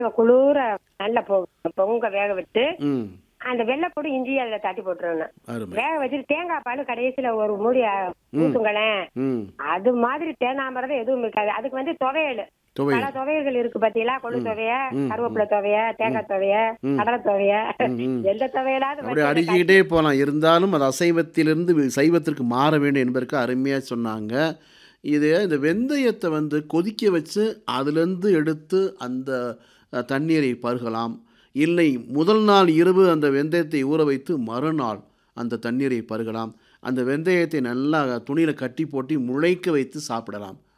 குளிர நல்லா பொ பொங்க வேக விட்டு ம் அந்த வெள்ளைப்பொடி இஞ்சி அதுல தட்டி போட்டுருவேன் அருமை வேக வச்சுட்டு தேங்காய் பால் கடைசியில ஒரு மூடி அஹ், ஊத்துங்களேன் ம் அது மாதிரி தேனாமரம் எதுவும் இருக்காது அதுக்கு வந்து துவையல் துவையல். பல துவையல்கள் இருக்கு பாத்தீங்களா கொள்ளு துவைய கருவேப்பிலை துவைய தேங்காய் துவைய கடலை துவைய எந்த துவையலாவது அப்படியே வச்சு அடுக்கிக்கிட்டே போகலாம் இருந்தாலும் அது அசைவத்திலிருந்து வி- சைவத்திற்கு மாற வேண்டும் என்பதற்கு அருமையாக சொன்னாங்க இது இந்த வெந்தயத்தை வந்து கொதிக்க வச்சு அதிலிருந்து எடுத்து அந்த அஹ், தண்ணீரை பருகலாம் இல்லை முதல் நாள் இரவு அந்த வெந்தயத்தை ஊற வைத்து மறுநாள் அந்த தண்ணீரை பருகலாம் அந்த வெந்தயத்தை நல்லா துணியில் கட்டி போட்டு முளைக்க வைத்து சாப்பிடலாம்